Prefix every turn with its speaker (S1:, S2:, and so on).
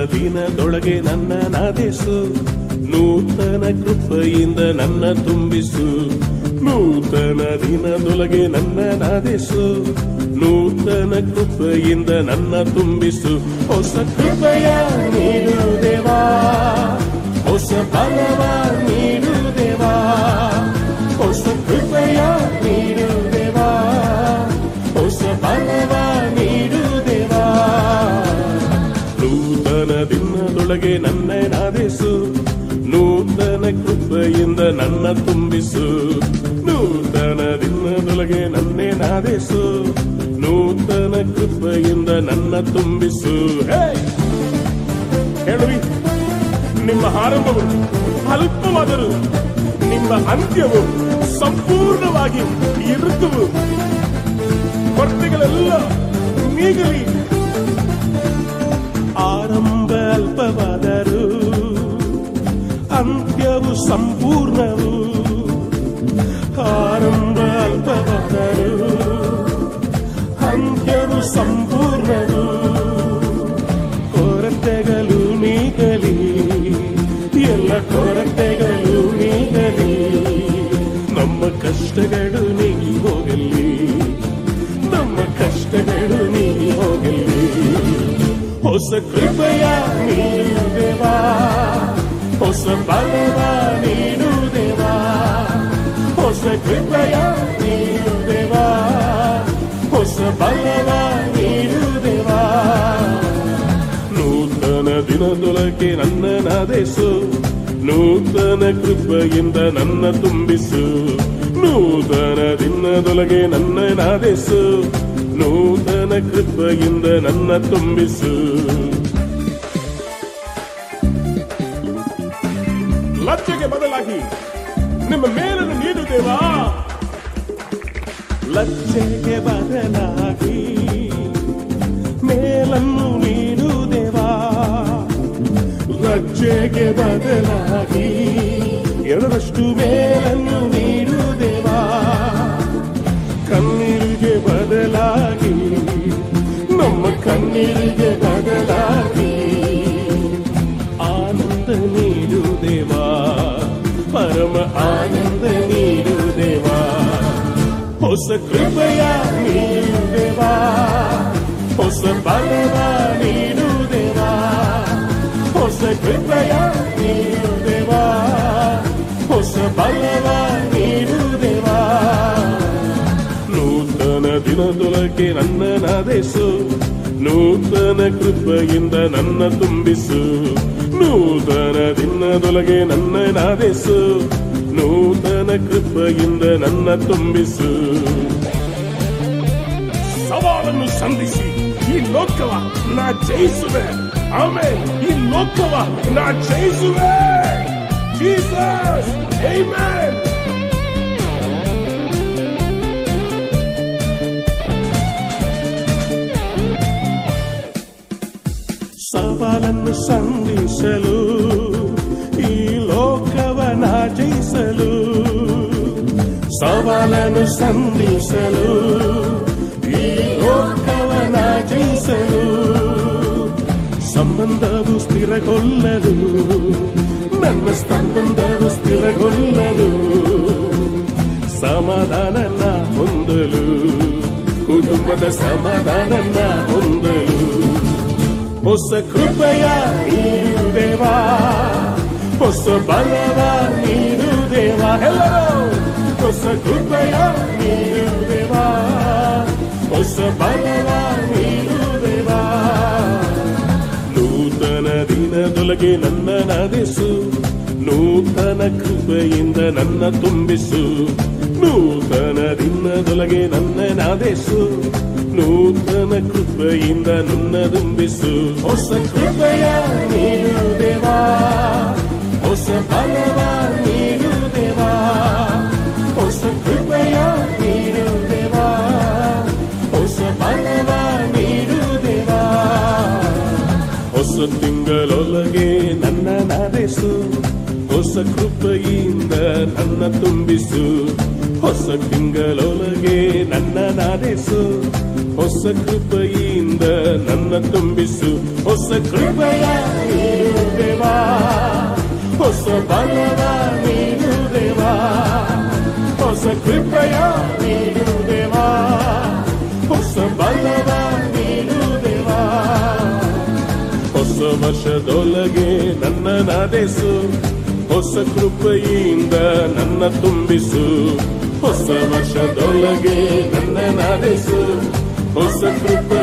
S1: ದಿನದೊಳಗೆ ನನ್ನ ನಾದೇಸು ನೂತನ ಕೃಪೆಯಿಂದ ನನ್ನ ತುಂಬಿಸು ನೂತನ ದಿನದೊಳಗೆ ನನ್ನ ನಾದೇಸು ನೂತನ ಕೃಪೆಯಿಂದ ನನ್ನ ತುಂಬಿಸು ಹೊಸ ಕೃಪೆಯ ನೀಡು ದೇವಾ ಹೊಸ ಬಲವ ನೀಡು ದೇವಾ ಹೊಸ ಕೃಪೆಯ ನೀಡು ದೇವಾ ಹೊಸ ಬಲವ ನೀಡು ದೇವಾ ನೂತನ ದಿನದೊಳಗೆ ನನ್ನ ನಾದೇಸು ನೂತನ ಕೃಪೆಯಿಂದ ನನ್ನ ತುಂಬಿಸು ನೂತನ ದಿನದೊಳಗೆ ನನ್ನೇ ನಾದೇಸು ನೂತನ ಕೃಪೆಯಿಂದ ನನ್ನ ತುಂಬಿಸು ಹೇ ಹೇಳುವಿ ನಿಮ್ಮ ಆರಂಭವು ಅಲ್ಪವಾದರೂ ನಿಮ್ಮ ಅಂತ್ಯವು ಸಂಪೂರ್ಣವಾಗಿ ಇರುತ್ತವು ಕೊರತೆಗಳೆಲ್ಲ ನೀಗಲಿ ಆರಂಭ ಅಲ್ಪವಾದರೂ ಅಂತ್ಯವು ಸಂಪೂರ್ಣವು ಆರಂಭ ಅಲ್ಪವಾದರೂ ಅಂತ್ಯವು ಸಂಪೂರ್ಣವು ಕೊರತೆಗಳು ನೀಗಲಿ ಎಲ್ಲ ಕೊರತೆಗಳು ನೀಗಲಿ ನಮ್ಮ ಕಷ್ಟಗಳು ನೀಗಿ ಹೋಗಲಿ ನಮ್ಮ ಕಷ್ಟಗಳು ನೀಗಿ ಹೋಗಲಿ ಹೊಸ ಕೃಪೆಯ ನೀಡು ದೇವಾ ಹೊಸ ಬಲವ ನೀಡು ದೇವಾ ಹೊಸ ಕೃಪೆಯ ನೀಡು ದೇವಾ ಹೊಸ ಬಲವ ನೀಡು ದೇವಾ ನೂತನ ದಿನದೊಳಗೆ ನನ್ನ ನಾದೇಸು ನೂತನ ಕೃಪೆಯಿಂದ ನನ್ನ ತುಂಬಿಸು ನೂತನ ದಿನದೊಳಗೆ ನನ್ನ ನಾದೇಸು ನೂತನ ಕೃಪೆಯಿಂದ ನನ್ನ ತುಂಬಿಸು ಲಜ್ಜೆಗೆ ಬದಲಾಗಿ ನಿಮ್ಮ ಮೇಲನ್ನು ನೀಡು ದೇವಾ ಲಜ್ಜೆಗೆ ಬದಲಾಗಿ ಮೇಲನ್ನು ನೀಡು ದೇವಾ ಲಜ್ಜೆಗೆ ಬದಲಾಗಿ ಎರಡರಷ್ಟು ಮೇಲನ್ನು ನೀಡು ದೇವಾ ಕಣ್ಣೀರಿಗೆ ಬದಲಾಗಿ ನಮ್ಮ ಕಣ್ಣೀರಿಗೆ ಬದಲಾಗಿ ಆನಂದ ನೀಡು ದೇವಾ ಪರಮ ಆನಂದ ನೀಡು ದೇವಾ ಹೊಸ ಕೃಪೆಯ ನೀಡು ದೇವಾ ಹೊಸ ಬಲವ ನೀಡು ದೇವಾ ಹೊಸ ಕೃಪೆಯ ನೀಡು ದೇವಾ ಹೊಸ ಬಲವ ನೀಡು ದೇವಾ ನೂತನ ದಿನದೊಳಗೆ ನನ್ನ ನಾದೇಸು ನೂತನ ಕೃಪೆಯಿಂದ ನನ್ನ ತುಂಬಿಸು ನೂತನ ದಿನದೊಳಗೆ ನನ್ನ ನಾದೇಸು ನೂತನ ಕೃಪೆಯಿಂದ ನನ್ನ ತುಂಬಿಸು ಸವಾಲನ್ನು ಸಂಧಿಸಿ ಈ ಲೋಕವ ನಾ ಜಯಿಸುವೆ ಆಮೇಲೆ ಈ ಲೋಕವ ನಾ ಜಯಿಸುವೆ ಜೀಸಸ್ ಆಮೆನ್ ಸವಾಲನ್ನು ಸಂಧಿಸಲು ಈ ಲೋಕವನ ಜಯಿಸಲು ಸವಾಲನ್ನು ಸಂಧಿಸಲು ಈ ಲೋಕವನ ಜಯಿಸಲು ಸಂಬಂಧವು ಸ್ಥಿರಗೊಳ್ಳಲು ನನ್ನ ಸಂಬಂಧವು ಸ್ಥಿರಗೊಳ್ಳಲು ಸಮಾಧಾನನ ಹೊಂದಲು ಕುಟುಂಬದ ಸಮಾಧಾನನ ಹೊಂದಲು ಹೊಸ ಕೃಪೆಯ ನೀಡು ದೇವಾ ಹೊಸ ಬಲವ ನೀಡು ದೇವಾ ಎಲ್ಲರೂ ಹೊಸ ಕೃಪೆಯ ನೀಡು ದೇವಾ ಹೊಸ ಬಲವ ನೀಡು ದೇವಾ ನೂತನ ದಿನದೊಳಗೆ ನನ್ನ ನಾದಿಸು ನೂತನ ಕೃಪೆಯಿಂದ ನನ್ನ ತುಂಬಿಸು ನೂತನ ದಿನದೊಳಗೆ ನನ್ನ ನಾದೇಸು ನೂತನ ಕೃಪೆಯಿಂದ ನನ್ನ ತುಂಬಿಸು ಹೊಸ ಕೃಪೆಯ ನೀಡು ದೇವಾ ಹೊಸ ಬಲವ ನೀಡು ದೇವಾ ಹೊಸ ಕೃಪೆಯ ನೀಡು ದೇವಾ ಹೊಸ ಬಲವ ನೀಡು ದೇವಾ ಹೊಸ ತಿಂಗಳೊಳಗೆ ನನ್ನ ನಾದೇಸು ಹೊಸ ಕೃಪೆಯಿಂದ ನನ್ನ ತುಂಬಿಸು ಹೊಸ ತಿಂಗಳೊಳಗೆ ನನ್ನ ನಾದೇಸು ಹೊಸ ಹೊಸ ಕೃಪೆಯಿಂದ ನನ್ನ ತುಂಬಿಸು ಹೊಸ ಕೃಪೆಯ ನೀನು ದೇವಾ ಹೊಸ ಬಲವ ನೀನು ದೇವಾ ಹೊಸ ಕೃಪೆಯ ನೀನು ದೇವಾ ಹೊಸ ಬಲವ ನೀನು ದೇವಾ ಹೊಸ ವರ್ಷದೊಳಗೆ ನನ್ನ ನಾದೇಸು ಹೊಸ ಕೃಪೆಯಿಂದ ನನ್ನ ತುಂಬಿಸು ಹೊಸ ವರ್ಷದೊಳಗೆ ನನ್ನ ನಾದೇಸು ಹೊಸ ಕೃಪೆ